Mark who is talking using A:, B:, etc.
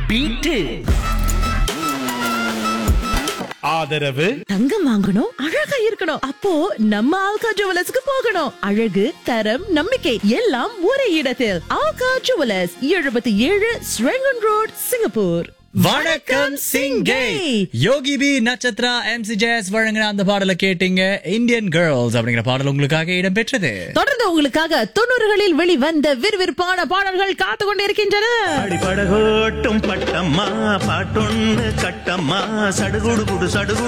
A: beat
B: ஆதரவு
C: தங்கம் வாங்கணும் அழகா இருக்கணும் அப்போ நம்ம ஆல்கா ஜுவலர்ஸ்க்கு போகணும் அழகு தரம் நம்பிக்கை எல்லாம் ஒரே இடத்தில் ஆல்கா ஜுவலர்ஸ் எழுபத்தி ஏழு ஸ்ரெங்கன் ரோட் சிங்கப்பூர்
D: வணக்கம் சிங்கே Yogi B Natchatra MC Jesz வழங்கின அந்த பாடலை கேட்டீங்க இந்தியன் கேர்ள்ஸ் அப்படிங்கிற பாடல் உங்களுக்காக இடம்பெற்றது
C: தொடர்ந்து உங்களுக்காக தொண்ணூறுகளில் வெளிவந்த விறுவிறுப்பான பாடல்கள் காத்து கொண்டிருக்கின்றன
E: அடிபடகோட்டும் பட்டம்மா பாட்டொன்னு கட்டம்மா சடுகுடு குடு சடுகுடு